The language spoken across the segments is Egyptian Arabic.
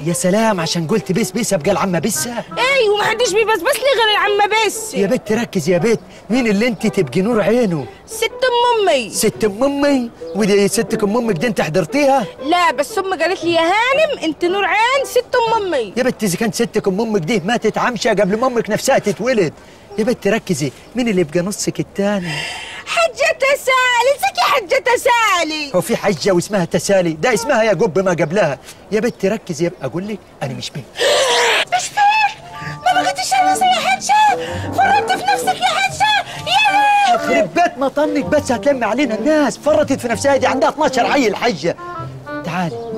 يا سلام عشان قلت بس بس ابقى العمه بسه ايوه ما حدش بيبس بس لي غير العمه بس يا بت ركز يا بت مين اللي انت تبقي نور عينه ست ام امي ست ام امي ودي ستك ام امك دي انت حضرتيها لا بس امي قالت لي يا هانم انت نور عين ست ام امي يا بت اذا كانت ستك ام امك دي ماتت عمشه قبل ما امك نفسها تتولد يا بت ركزي مين اللي يبقى نصك التاني حجة تسالي ازيك يا حجة تسالي هو في حجه واسمها تسالي ده اسمها يا قب ما قبلها يا بت ركزي يبقى اقول لك انا مش بنت مش فيك ما بغيتش الرزق يا حجة فرطت في نفسك يا حجة يا يخرب بيت مطنك بس هتلم علينا الناس فرطت في نفسها دي عندها 12 عيل حجه تعالي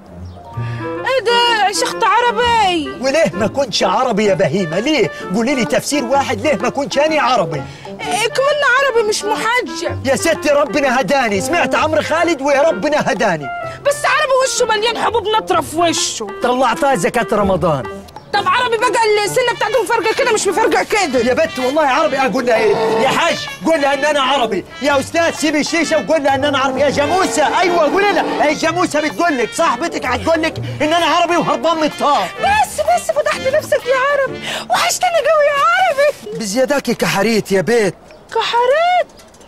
ايه ده شخط عربي وليه ما كنتش عربي يا بهيمه ليه قولي لي تفسير واحد ليه ما كنتش انا عربي إيه كمان عربي مش محجب يا ستي ربنا هداني سمعت عمرو خالد ويا ربنا هداني بس عربي وشه مليان حبوب نطرة في وشه طلعتها زكاة رمضان طب عربي بقى السنة بتاعته مفرقة كده مش مفرقة كده يا بت والله عربي اقول لها ايه يا حاج قول لها ان انا عربي يا استاذ سيب الشيشه وقول لها ان انا عربي يا جاموسه ايوه قولي لها هي جاموسه بتقول لك صاحبتك هتقول لك ان انا عربي وهربان من الطار بس بس فتحت نفسك يا عربي وحشتني قوي يا عربي بزياداكي كحريت يا بيت كحرات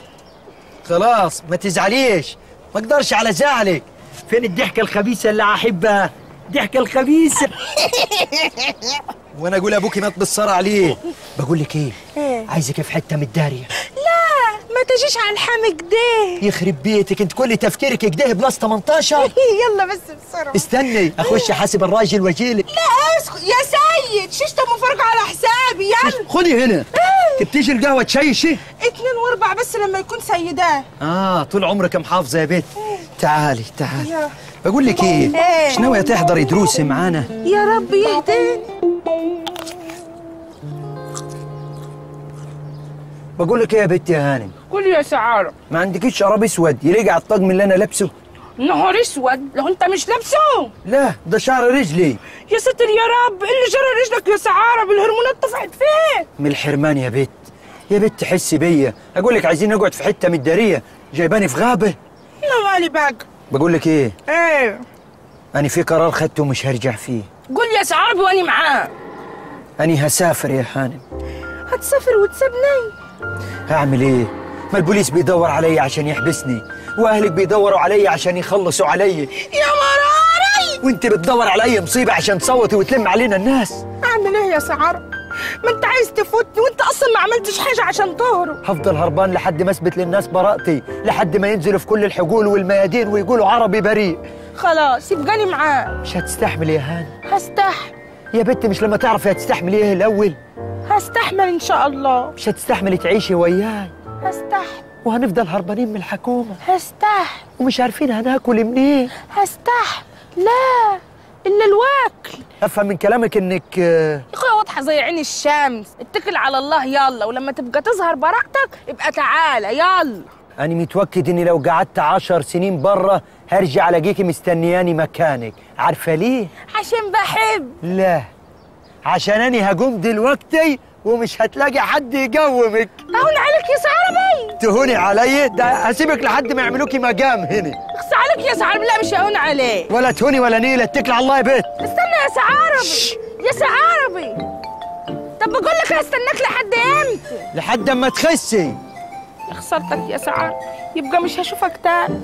خلاص ما تزعليش ما اقدرش على زعلك فين الضحكه الخبيثه اللي احبها الضحكه الخبيثه وانا اقول ابوكي ما تبصر عليه بقول لك ايه إيه؟ عايزك في حته متداريه لا ما تجيش على الحامي كده يخرب بيتك انت كل تفكيرك كده بلس 18 يلا بس بسرعة استني اخش حاسب الراجل واجيلك لا اسكت يا سيد شيشته مفرقة على حسابي يلا خدي هنا تبتيجي القهوه تشيشي اتنين واربع بس لما يكون سيداه اه طول عمرك محافظه يا بنت تعالي تعالي يا. بقول لك ايه إيه؟ مش ناويه تحضري دروس معانا يا رب يهديني بقول لك ايه يا بنت يا هانم قول يا سعارة ما عندكيش شراب اسود يليق على الطقم اللي انا لابسه نهار اسود لو انت مش لابسه لا ده شعر رجلي يا ستر يا رب ايه اللي جرى رجلك يا سعارة بالهرمونات طفحت فين من الحرمان يا بت يا بت تحسي بيا اقول لك عايزين نقعد في حته متداريه جايباني في غابه انا مالي بقى بقول لك ايه ايه انا في قرار خدته ومش هرجع فيه قول يا سعارة واني معاه انا هسافر يا هانم هتسافر وتسيبني هعمل ايه ما البوليس بيدور علي عشان يحبسني واهلك بيدوروا علي عشان يخلصوا علي يا مراري وانت بتدور على اي مصيبه عشان تصوتي وتلم علينا الناس اعمل ايه يا سعارة ما انت عايز تفوتني وانت اصلا ما عملتش حاجة عشان تهرب هفضل هربان لحد ما اثبت للناس براءتي لحد ما ينزلوا في كل الحقول والميادين ويقولوا عربي بريء خلاص يبقاني معاه مش هتستحمل يا هانم هستحمل يا بنت مش لما تعرفي هتستحملي ايه الاول هستحمل ان شاء الله مش هتستحملي تعيشي وياي هستحمل وهنفضل هربانين من الحكومه هستحمل ومش عارفين هناكل منين هستحمل لا الا الواكل افهم من كلامك انك آه، يا اخويا واضحه زي عين الشمس اتكل على الله يلا ولما تبقى تظهر براءتك ابقى تعالى يلا أنا متوكد إني لو قعدت عشر سنين برا هرجع ألاقيكي مستنياني مكانك، عارفة ليه؟ عشان بحب لا عشان أنا هقوم دلوقتي ومش هتلاقي حد يقومك، اهون عليك يا سعربي تهوني علي ده هسيبك لحد ما يعملوكي مقام هنا، اخس عليك يا سعربي لا مش هون عليك ولا تهوني ولا نيلة اتكل على الله يا بيت، استنى يا سعربي يا سعربي طب بقول لك هستناك لحد امتى لحد أما تخسي، يا خسارتك يا سعربي يبقى مش هشوفك تاني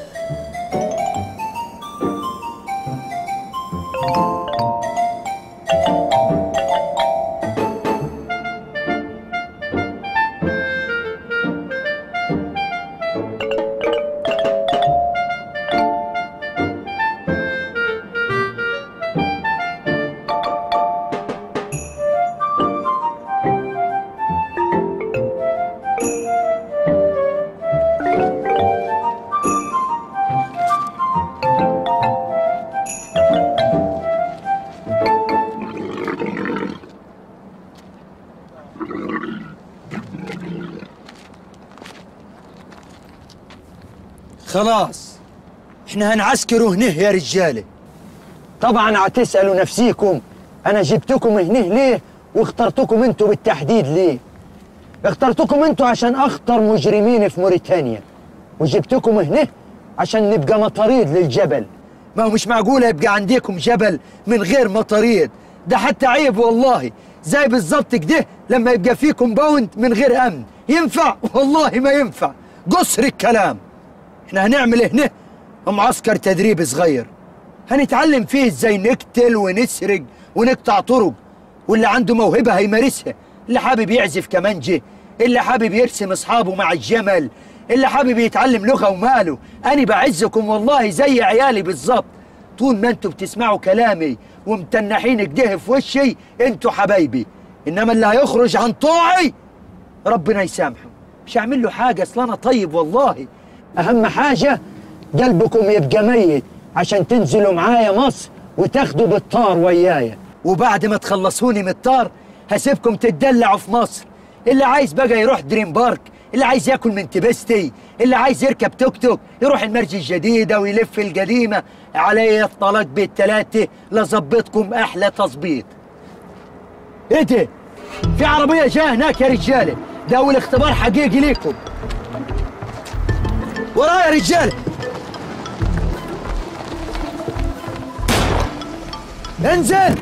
خلاص احنا هنعسكروا هنا يا رجالة، طبعا هتسألوا نفسيكم أنا جبتكم هنا ليه واخترتكم انتوا بالتحديد ليه؟ اخترتكم انتوا عشان اخطر مجرمين في موريتانيا وجبتكم هنا عشان نبقى مطاريد للجبل ما هو مش معقولة يبقى عندكم جبل من غير مطاريد ده حتى عيب والله زي بالظبط كده لما يبقى في كومباوند من غير امن ينفع والله ما ينفع قصر الكلام احنا هنعمل هنا معسكر تدريب صغير هنتعلم فيه ازاي نقتل ونسرق ونقطع طرق واللي عنده موهبة هيمارسها اللي حابب يعزف كمانجة اللي حابب يرسم اصحابه مع الجمل اللي حابب يتعلم لغة وماله انا بعزكم والله زي عيالي بالظبط طول ما انتوا بتسمعوا كلامي ومتنحين كده في وشي انتوا حبايبي انما اللي هيخرج عن طوعي ربنا يسامحه مش هعمل له حاجة اصل انا طيب والله اهم حاجة قلبكم يبقى ميت عشان تنزلوا معايا مصر وتاخدوا بالطار ويايا وبعد ما تخلصوني من الطار هسيبكم تتدلعوا في مصر اللي عايز بقى يروح دريم بارك اللي عايز ياكل من تبستي اللي عايز يركب توك توك يروح المرج الجديدة ويلف القديمة علي الطلاق بالتلاتة لظبطكم أحلى تظبيط ايه ده؟ في عربية جاية هناك يا رجالة ده أول اختبار حقيقي ليكم ورايا يا رجالة انزل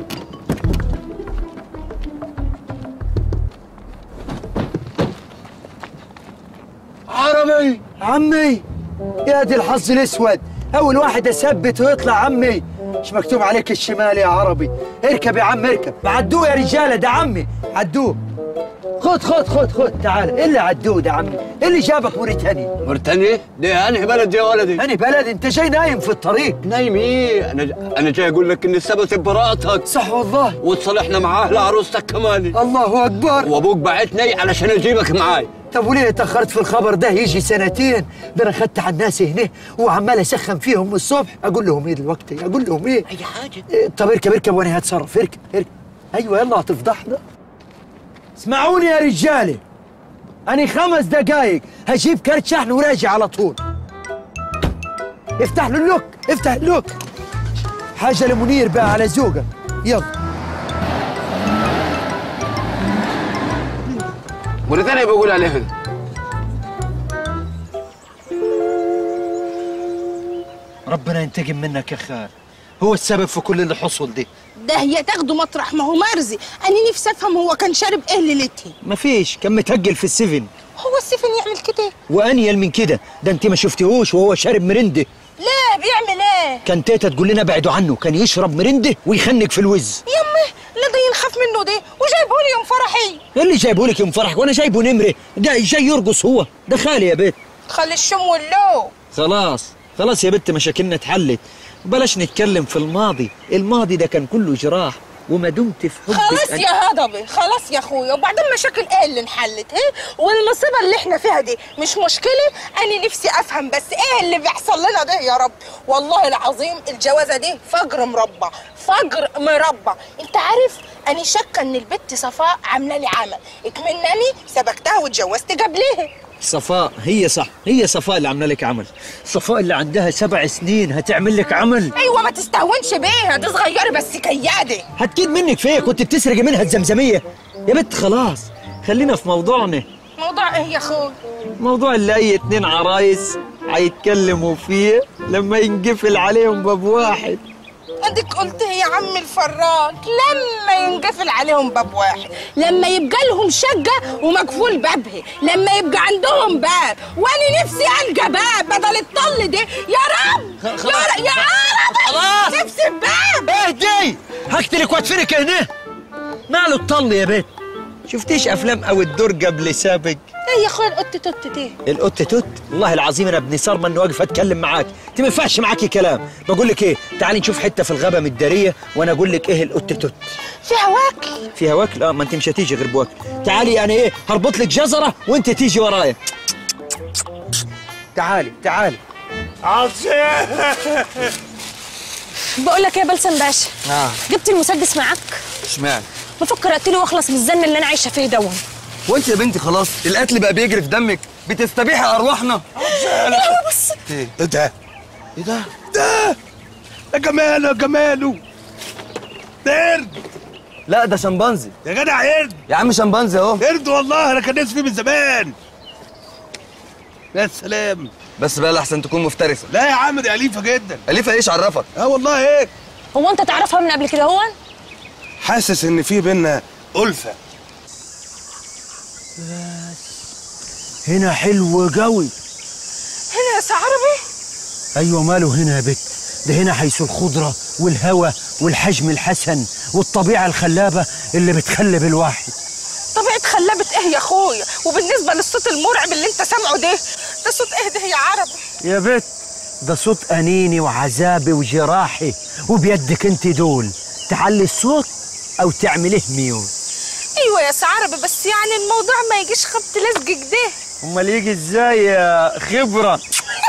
عربي عمي يا دي الحظ الاسود اول واحد اثبت ويطلع عمي مش مكتوب عليك الشمال يا عربي اركب يا عم اركب عدوه يا رجاله ده عمي عدوه خد خد خد خد تعال إيه اللي عدوه ده عمي إيه اللي جابك موريتانيا مرتني ده انهي بلد يا ولدي أنا بلد أنت جاي نايم في الطريق نايم ايه انا انا جاي اقول لك ان ثبت براءتك صح والله وتصالحنا معاه لعروستك كمان الله أكبر وابوك بعتني علشان اجيبك معاي طب وليه تأخرت في الخبر ده يجي سنتين ده أنا خدت على الناس هنا وعمال أسخن فيهم من الصبح أقول لهم إيه دلوقتي أقول لهم إيه اي حاجه إيه، طب اركب اركب وانا هتصرف اركب اركب ايوه يلا هتفضحنا اسمعوني يا رجالي انا خمس دقايق هجيب كارت شحن وراجع على طول افتح له اللوك افتح اللوك حاجه لمنير بقى على ذوقك يلا موريتانيا بقول عليها ربنا ينتقم منك يا خال هو السبب في كل اللي حصل دي ده هي تاخده مطرح ما هو مرزي انا نفسي افهم هو كان شارب ايه ليلتها مفيش كان متهجل في السفن هو السفن يعمل كده وانيل من كده ده انت ما شفتهوش وهو شارب مرنده لا بيعمل ايه كان تيتا تقول لنا بعدوا عنه كان يشرب مرنده ويخنق في الوز يمه لا ده ينخاف منه ده وجايبهولي يوم فرحي ايه اللي جايبه لك يوم فرحك وانا جايبه نمره ده جاي يرقص هو ده خالي يا بنت خلي الشم واللو خلاص خلاص يا بنت مشاكلنا اتحلت بلاش نتكلم في الماضي الماضي ده كان كله جراح وما دمت في حبك خلاص أنا- يا هضبي خلاص يا اخويا وبعدين مشاكل ايه اللي انحلت ايه والمصيبه اللي احنا فيها دي مش مشكله انا نفسي افهم بس ايه اللي بيحصل لنا ده يا رب والله العظيم الجوازه دي فجر مربع فجر مربع انت عارف انا شاكه ان البت صفاء عامله لي عمل اكمنني سبكتها واتجوزت قبلها صفاء هي صح هي صفاء اللي عامله لك عمل صفاء اللي عندها سبع سنين هتعمل لك عمل ايوه ما تستهونش بيها دي صغيره بس كياده هتكيد منك فيه كنت بتسرقي منها الزمزميه يا بنت خلاص خلينا في موضوعنا موضوع ايه يا اخوي موضوع اللي اي اتنين عرايس هيتكلموا فيه لما ينقفل عليهم باب واحد اديك قلت يا عم الفراج لما ينقفل عليهم باب واحد لما يبقى لهم شقه ومقفول بابها لما يبقى عندهم باب وانا نفسي القى باب بدل الطل ده يا رب يا, ر... يا عربي خلاص. نفسي بباب اهدي هقتلك وادفنك هنا ماله الطل يا بنت شفتيش افلام او الدور قبل سابق ايه يا اخويا القط توت دي القط توت والله العظيم انا ابن صرمه اني واقف اتكلم معاك انت ما ينفعش معاكي كلام بقول لك ايه تعالي نشوف حته في الغابه متداريه وانا اقول لك ايه القط توت فيها واكل فيها واكل اه ما انت مش هتيجي غير بواكل تعالي انا ايه هربط لك جزره وانت تيجي ورايا تعالي تعالي بقول لك ايه يا بلسم باشا اه جبت المسدس معاك اشمعنى؟ بفكر اقتله واخلص من الزن اللي انا عايشه فيه دون وانت يا بنتي خلاص القتل بقى بيجري في دمك بتستبيحي ارواحنا لا بص ايه ايه ده؟ ايه ده؟ ده ده جماله يا جماله ده قرد لا ده شمبانزي يا جدع قرد يا عم شمبانزي اهو قرد والله انا كان نفسي فيه من زمان يا سلام بس بقى لحسن تكون مفترسه لا يا عم دي اليفه جدا اليفه ايش عرفك اه والله هيك هو انت تعرفها من قبل كده هو حاسس ان في بينا الفه هنا حلو قوي هنا يا عربي ايوه ماله هنا يا بت ده هنا حيث الخضره والهواء والحجم الحسن والطبيعه الخلابه اللي بتخلب الواحد طبيعة خلبت ايه يا اخويا وبالنسبة للصوت المرعب اللي انت سامعه ده ده صوت ايه ده يا عربي يا بت ده صوت انيني وعذابي وجراحي وبيدك انت دول تعلي الصوت او تعمليه ميوت ايوه يا عربي بس يعني الموضوع ما يجيش خبط لزق كده امال يجي ازاي يا خبره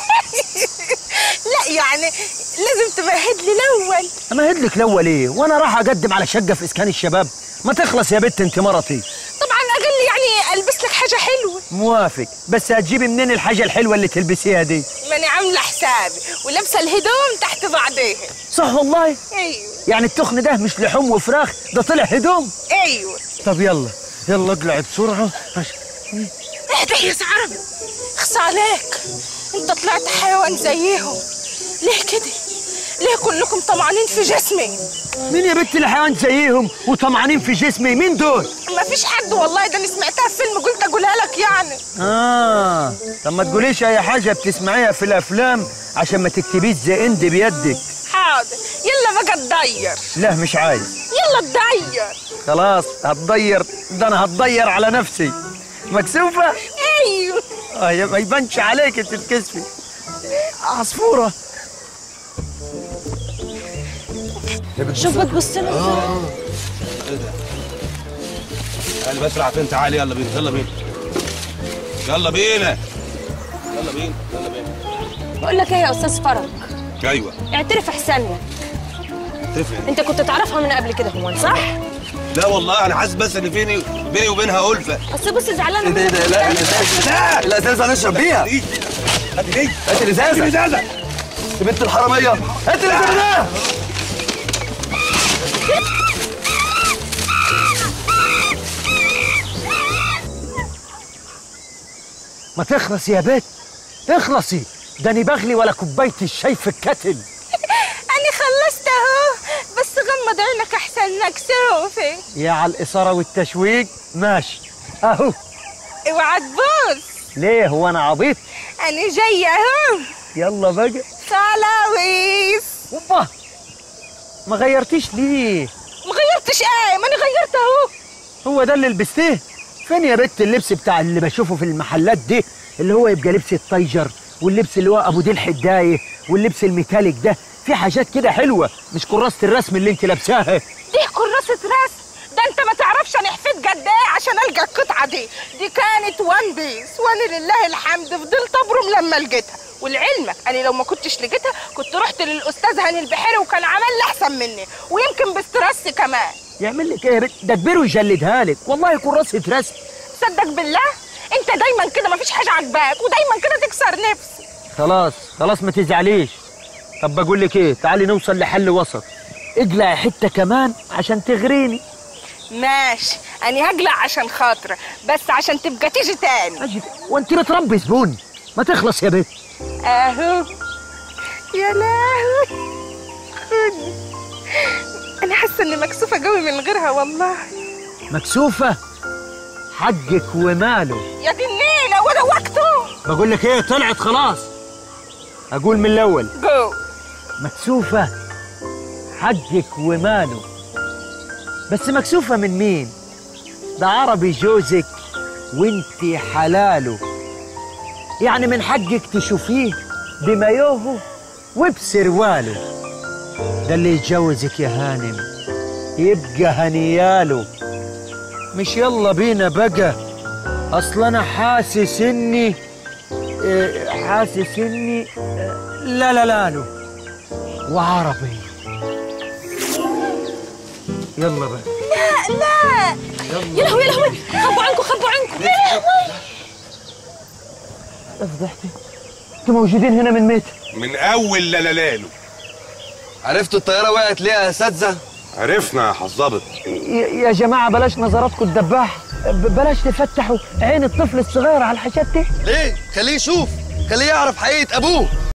لا يعني لازم تمهد لي الاول امهد لك الاول ايه وانا راح اقدم على شقه في اسكان الشباب ما تخلص يا بت انت مرتي طبعا اقل يعني البس لك حاجة حلوة موافق بس هتجيبي منين الحاجه الحلوه اللي تلبسيها دي ماني عاملة حسابي ولابسة الهدوم تحت بعضيها صح والله ايوه يعني التخن ده مش لحوم وفراخ ده طلع هدوم ايوه طب يلا يلا اقلع بسرعه عشان اهدى يا عربي اخص عليك انت طلعت حيوان زيهم ليه كده ليه كلكم طمعانين في جسمي مين يا بنت الحيوان زيهم وطمعانين في جسمي مين دول ما فيش حد والله ده انا سمعتها في فيلم قلت اقولها لك يعني اه طب ما تقوليش اي حاجه بتسمعيها في الافلام عشان ما تكتبيش زي اند بيدك حاضر يلا بقى تضير لا مش عايز يلا تضير خلاص هتضير ده انا هتضير على نفسي مكسوفه ايوه اه يا- ما يبانش عليك انت تكسفي عصفوره شوف بتبص لنا تعالي بس عارفين تعالي يلا بينا يلا بينا يلا بينا يلا بينا يلا بينا بقول لك ايه يا استاذ فرج ايوه اعترف احسن لي تفهم انت كنت تعرفها من قبل كده هو صح لا والله انا حاسس بس ان فيني بيني وبينها الفه اصل بص زعلانه ايه ده ايه ده لا لا الازازه نشرب بيها دي هاتي دي هات الازازه الازازه يا بنت الحراميه هات الازازه ما تخلصي يا بت اخلصي ده انا بغلي ولا كوبايه الشاي في الكتل انا خلصت اهو بس غمض عينك احسن مكسوفه يا على الاثاره والتشويق ماشي اهو اوعى تبوظ ليه هو انا عبيط انا جايه اهو يلا بقى خلاويص اوبا ما غيرتيش ليه ما غيرتش ايه ما انا غيرت اهو هو ده اللي لبستيه فين يا بت اللبس بتاع اللي بشوفه في المحلات دي اللي هو يبقى لبس الطيجر واللبس اللي هو ابو ديل حدايه واللبس الميتاليك ده في حاجات كده حلوه مش كراسه الرسم اللي انت لابساها دي كراسة رسم ده انت ما تعرفش انا حفيت قد ايه عشان القى القطعه دي دي كانت وان بيس وانا لله الحمد فضلت ابرم لما لقيتها ولعلمك انا لو ما كنتش لقيتها كنت رحت للاستاذ هاني البحيري وكان عمل لي احسن مني ويمكن باسترس كمان يعمل لك ايه يا بت ده كبير ويجلدها لك والله كراسه رسم صدق بالله انت دايما كده ما فيش حاجه عاجباك ودايما كده تكسر نفسي خلاص خلاص ما تزعليش طب بقول لك ايه تعالي نوصل لحل وسط اقلعي حته كمان عشان تغريني ماشي انا هقلع عشان خاطرك بس عشان تبقى تيجي تاني أجي وانت بتربي زبون ما تخلص يا بت اهو يا لهوي خد انا حاسه اني مكسوفه قوي من غيرها والله مكسوفه حقك وماله يا دي النيله وده وقته بقول لك ايه طلعت خلاص اقول من الاول جو مكسوفه حقك وماله بس مكسوفه من مين ده عربي جوزك وانت حلاله يعني من حقك تشوفيه بمايوه وبسرواله ده اللي يتجوزك يا هانم يبقى هنياله مش يلا بينا بقى اصل انا حاسس اني إيه، حاسس اني آه، لا لا لا له وعربي يلا بقى لا لا يا لهوي يا لهوي خبوا عنكم خبوا عنكم يا لهوي فضحتي انتوا موجودين هنا من متر من اول لالالالو عرفتوا الطياره وقعت ليه يا اساتذه عرفنا يا حظابط يا يا جماعه بلاش نظراتكم الدباح ب- بلاش تفتحوا عين الطفل الصغير على الحاجات دي ليه خليه يشوف خليه يعرف حقيقه ابوه